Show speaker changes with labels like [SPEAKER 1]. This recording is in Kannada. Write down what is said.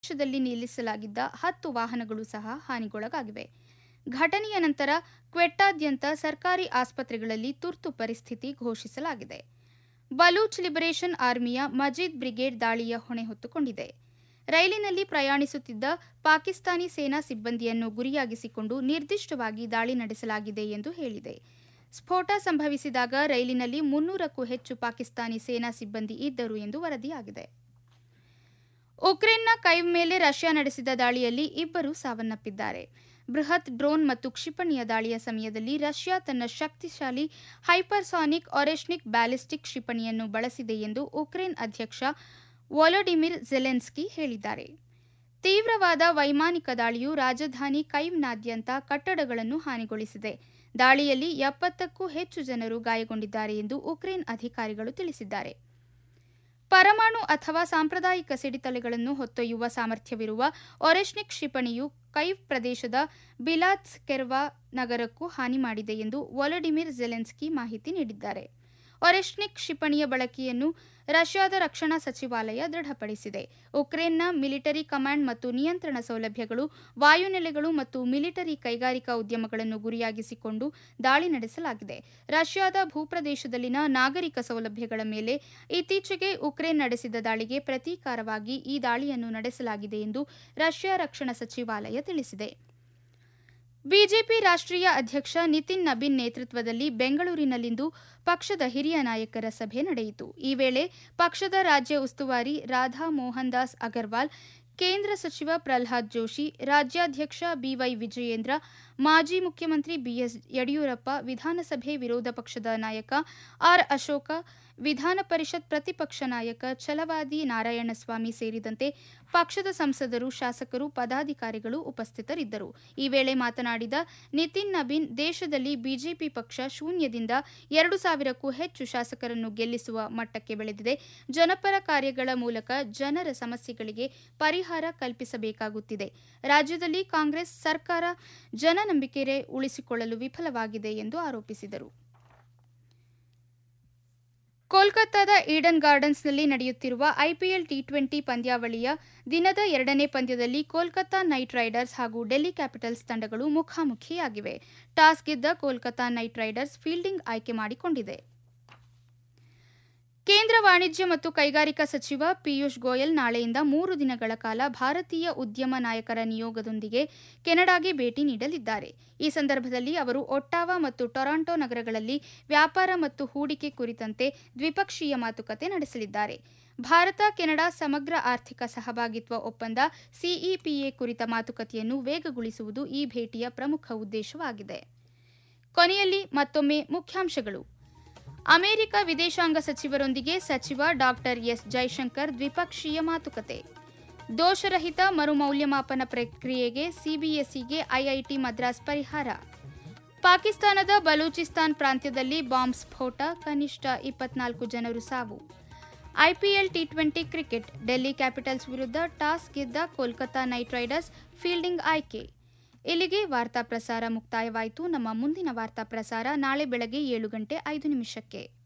[SPEAKER 1] ಪ್ರದೇಶದಲ್ಲಿ ನಿಲ್ಲಿಸಲಾಗಿದ್ದ ಹತ್ತು ವಾಹನಗಳು ಸಹ ಹಾನಿಗೊಳಗಾಗಿವೆ ಘಟನೆಯ ನಂತರ ಕ್ವೆಟ್ಟಾದ್ಯಂತ ಸರ್ಕಾರಿ ಆಸ್ಪತ್ರೆಗಳಲ್ಲಿ ತುರ್ತು ಪರಿಸ್ಥಿತಿ ಘೋಷಿಸಲಾಗಿದೆ ಬಲೂಚ್ ಲಿಬರೇಷನ್ ಆರ್ಮಿಯ ಮಜೀದ್ ಬ್ರಿಗೇಡ್ ದಾಳಿಯ ಹೊಣೆ ಹೊತ್ತುಕೊಂಡಿದೆ ರೈಲಿನಲ್ಲಿ ಪ್ರಯಾಣಿಸುತ್ತಿದ್ದ ಪಾಕಿಸ್ತಾನಿ ಸೇನಾ ಸಿಬ್ಬಂದಿಯನ್ನು ಗುರಿಯಾಗಿಸಿಕೊಂಡು ನಿರ್ದಿಷ್ಟವಾಗಿ ದಾಳಿ ನಡೆಸಲಾಗಿದೆ ಎಂದು ಹೇಳಿದೆ ಸ್ಫೋಟ ಸಂಭವಿಸಿದಾಗ ರೈಲಿನಲ್ಲಿ ಮುನ್ನೂರಕ್ಕೂ ಹೆಚ್ಚು ಪಾಕಿಸ್ತಾನಿ ಸೇನಾ ಸಿಬ್ಬಂದಿ ಇದ್ದರು ಎಂದು ವರದಿಯಾಗಿದೆ ಉಕ್ರೇನ್ನ ಕೈವ್ ಮೇಲೆ ರಷ್ಯಾ ನಡೆಸಿದ ದಾಳಿಯಲ್ಲಿ ಇಬ್ಬರು ಸಾವನ್ನಪ್ಪಿದ್ದಾರೆ ಬೃಹತ್ ಡ್ರೋನ್ ಮತ್ತು ಕ್ಷಿಪಣಿಯ ದಾಳಿಯ ಸಮಯದಲ್ಲಿ ರಷ್ಯಾ ತನ್ನ ಶಕ್ತಿಶಾಲಿ ಹೈಪರ್ಸಾನಿಕ್ ಒರೆಶ್ನಿಕ್ ಬ್ಯಾಲಿಸ್ಟಿಕ್ ಕ್ಷಿಪಣಿಯನ್ನು ಬಳಸಿದೆ ಎಂದು ಉಕ್ರೇನ್ ಅಧ್ಯಕ್ಷ ವೊಲೊಡಿಮಿರ್ ಜೆಲೆನ್ಸ್ಕಿ ಹೇಳಿದ್ದಾರೆ ತೀವ್ರವಾದ ವೈಮಾನಿಕ ದಾಳಿಯು ರಾಜಧಾನಿ ಕೈವ್ನಾದ್ಯಂತ ಕಟ್ಟಡಗಳನ್ನು ಹಾನಿಗೊಳಿಸಿದೆ ದಾಳಿಯಲ್ಲಿ ಎಪ್ಪತ್ತಕ್ಕೂ ಹೆಚ್ಚು ಜನರು ಗಾಯಗೊಂಡಿದ್ದಾರೆ ಎಂದು ಉಕ್ರೇನ್ ಅಧಿಕಾರಿಗಳು ತಿಳಿಸಿದ್ದಾರೆ ಪರಮಾಣು ಅಥವಾ ಸಾಂಪ್ರದಾಯಿಕ ಸಿಡಿತಲೆಗಳನ್ನು ಹೊತ್ತೊಯ್ಯುವ ಸಾಮರ್ಥ್ಯವಿರುವ ಒರೆಶ್ನಿಕ್ ಕ್ಷಿಪಣಿಯು ಕೈವ್ ಪ್ರದೇಶದ ಬಿಲಾತ್ಸ್ ಕೆರ್ವಾ ನಗರಕ್ಕೂ ಹಾನಿ ಮಾಡಿದೆ ಎಂದು ವೊಲಡಿಮಿರ್ ಜೆಲೆನ್ಸ್ಕಿ ಮಾಹಿತಿ ನೀಡಿದ್ದಾರೆ ಒರೆಶ್ನಿಕ್ ಕ್ಷಿಪಣಿಯ ಬಳಕೆಯನ್ನು ರಷ್ಯಾದ ರಕ್ಷಣಾ ಸಚಿವಾಲಯ ದೃಢಪಡಿಸಿದೆ ಉಕ್ರೇನ್ನ ಮಿಲಿಟರಿ ಕಮಾಂಡ್ ಮತ್ತು ನಿಯಂತ್ರಣ ಸೌಲಭ್ಯಗಳು ವಾಯುನೆಲೆಗಳು ಮತ್ತು ಮಿಲಿಟರಿ ಕೈಗಾರಿಕಾ ಉದ್ಯಮಗಳನ್ನು ಗುರಿಯಾಗಿಸಿಕೊಂಡು ದಾಳಿ ನಡೆಸಲಾಗಿದೆ ರಷ್ಯಾದ ಭೂಪ್ರದೇಶದಲ್ಲಿನ ನಾಗರಿಕ ಸೌಲಭ್ಯಗಳ ಮೇಲೆ ಇತ್ತೀಚೆಗೆ ಉಕ್ರೇನ್ ನಡೆಸಿದ ದಾಳಿಗೆ ಪ್ರತೀಕಾರವಾಗಿ ಈ ದಾಳಿಯನ್ನು ನಡೆಸಲಾಗಿದೆ ಎಂದು ರಷ್ಯಾ ರಕ್ಷಣಾ ಸಚಿವಾಲಯ ತಿಳಿಸಿದೆ ಬಿಜೆಪಿ ರಾಷ್ಟ್ರೀಯ ಅಧ್ಯಕ್ಷ ನಿತಿನ್ ನಬೀನ್ ನೇತೃತ್ವದಲ್ಲಿ ಬೆಂಗಳೂರಿನಲ್ಲಿಂದು ಪಕ್ಷದ ಹಿರಿಯ ನಾಯಕರ ಸಭೆ ನಡೆಯಿತು ಈ ವೇಳೆ ಪಕ್ಷದ ರಾಜ್ಯ ಉಸ್ತುವಾರಿ ರಾಧಾ ಮೋಹನ್ ದಾಸ್ ಅಗರ್ವಾಲ್ ಕೇಂದ್ರ ಸಚಿವ ಪ್ರಲ್ಹಾದ್ ಜೋಶಿ ರಾಜ್ಯಾಧ್ಯಕ್ಷ ಬಿವೈ ವಿಜಯೇಂದ್ರ ಮಾಜಿ ಮುಖ್ಯಮಂತ್ರಿ ಬಿಎಸ್ ಯಡಿಯೂರಪ್ಪ ವಿಧಾನಸಭೆ ವಿರೋಧ ಪಕ್ಷದ ನಾಯಕ ಆರ್ ಅಶೋಕ ವಿಧಾನ ಪರಿಷತ್ ಪ್ರತಿಪಕ್ಷ ನಾಯಕ ಛಲವಾದಿ ನಾರಾಯಣಸ್ವಾಮಿ ಸೇರಿದಂತೆ ಪಕ್ಷದ ಸಂಸದರು ಶಾಸಕರು ಪದಾಧಿಕಾರಿಗಳು ಉಪಸ್ಥಿತರಿದ್ದರು ಈ ವೇಳೆ ಮಾತನಾಡಿದ ನಿತಿನ್ ನಬೀನ್ ದೇಶದಲ್ಲಿ ಬಿಜೆಪಿ ಪಕ್ಷ ಶೂನ್ಯದಿಂದ ಎರಡು ಸಾವಿರಕ್ಕೂ ಹೆಚ್ಚು ಶಾಸಕರನ್ನು ಗೆಲ್ಲಿಸುವ ಮಟ್ಟಕ್ಕೆ ಬೆಳೆದಿದೆ ಜನಪರ ಕಾರ್ಯಗಳ ಮೂಲಕ ಜನರ ಸಮಸ್ಯೆಗಳಿಗೆ ಪರಿಹಾರ ಕಲ್ಪಿಸಬೇಕಾಗುತ್ತಿದೆ ರಾಜ್ಯದಲ್ಲಿ ಕಾಂಗ್ರೆಸ್ ಸರ್ಕಾರ ಜನನಂಬಿಕೆ ಉಳಿಸಿಕೊಳ್ಳಲು ವಿಫಲವಾಗಿದೆ ಎಂದು ಆರೋಪಿಸಿದರು ಕೋಲ್ಕತ್ತಾದ ಈಡನ್ ಗಾರ್ಡನ್ಸ್ನಲ್ಲಿ ನಡೆಯುತ್ತಿರುವ ಐಪಿಎಲ್ ಟಿ ಟ್ವೆಂಟಿ ಪಂದ್ಯಾವಳಿಯ ದಿನದ ಎರಡನೇ ಪಂದ್ಯದಲ್ಲಿ ಕೋಲ್ಕತ್ತಾ ನೈಟ್ ರೈಡರ್ಸ್ ಹಾಗೂ ಡೆಲ್ಲಿ ಕ್ಯಾಪಿಟಲ್ಸ್ ತಂಡಗಳು ಮುಖಾಮುಖಿಯಾಗಿವೆ ಟಾಸ್ ಗೆದ್ದ ಕೋಲ್ಕತ್ತಾ ನೈಟ್ ರೈಡರ್ಸ್ ಫೀಲ್ಡಿಂಗ್ ಆಯ್ಕೆ ಮಾಡಿಕೊಂಡಿದೆ ಕೇಂದ್ರ ವಾಣಿಜ್ಯ ಮತ್ತು ಕೈಗಾರಿಕಾ ಸಚಿವ ಪಿಯೂಷ್ ಗೋಯಲ್ ನಾಳೆಯಿಂದ ಮೂರು ದಿನಗಳ ಕಾಲ ಭಾರತೀಯ ಉದ್ಯಮ ನಾಯಕರ ನಿಯೋಗದೊಂದಿಗೆ ಕೆನಡಾಗೆ ಭೇಟಿ ನೀಡಲಿದ್ದಾರೆ ಈ ಸಂದರ್ಭದಲ್ಲಿ ಅವರು ಒಟ್ಟಾವಾ ಮತ್ತು ಟೊರಾಂಟೊ ನಗರಗಳಲ್ಲಿ ವ್ಯಾಪಾರ ಮತ್ತು ಹೂಡಿಕೆ ಕುರಿತಂತೆ ದ್ವಿಪಕ್ಷೀಯ ಮಾತುಕತೆ ನಡೆಸಲಿದ್ದಾರೆ ಭಾರತ ಕೆನಡಾ ಸಮಗ್ರ ಆರ್ಥಿಕ ಸಹಭಾಗಿತ್ವ ಒಪ್ಪಂದ ಸಿಇಪಿಎ ಕುರಿತ ಮಾತುಕತೆಯನ್ನು ವೇಗಗೊಳಿಸುವುದು ಈ ಭೇಟಿಯ ಪ್ರಮುಖ ಉದ್ದೇಶವಾಗಿದೆ ಕೊನೆಯಲ್ಲಿ ಮತ್ತೊಮ್ಮೆ ಮುಖ್ಯಾಂಶಗಳು ಅಮೆರಿಕ ವಿದೇಶಾಂಗ ಸಚಿವರೊಂದಿಗೆ ಸಚಿವ ಡಾಕ್ಟರ್ ಎಸ್ ಜೈಶಂಕರ್ ದ್ವಿಪಕ್ಷೀಯ ಮಾತುಕತೆ ದೋಷರಹಿತ ಮರುಮೌಲ್ಯಮಾಪನ ಪ್ರಕ್ರಿಯೆಗೆ ಸಿಬಿಎಸ್ಇಗೆ ಐಐಟಿ ಮದ್ರಾಸ್ ಪರಿಹಾರ ಪಾಕಿಸ್ತಾನದ ಬಲೂಚಿಸ್ತಾನ್ ಪ್ರಾಂತ್ಯದಲ್ಲಿ ಬಾಂಬ್ ಸ್ಫೋಟ ಕನಿಷ್ಠ ಇಪ್ಪತ್ನಾಲ್ಕು ಜನರು ಸಾವು IPL T twenty cricket Delhi capitals ವಿರುದ್ಧ ಟಾಸ್ ಗೆದ್ದ ಕೋಲ್ಕತಾ ನೈಟ್ ರೈಡರ್ಸ್ ಫೀಲ್ಡಿಂಗ್ ಆಯ್ಕೆ ಇಲ್ಲಿಗೆ ವಾರ್ತಾ ಪ್ರಸಾರ ಮುಕ್ತಾಯವಾಯಿತು ನಮ್ಮ ಮುಂದಿನ ವಾರ್ತಾ ಪ್ರಸಾರ ನಾಳೆ ಬೆಳಗ್ಗೆ ಏಳು ಗಂಟೆ ಐದು ನಿಮಿಷಕ್ಕೆ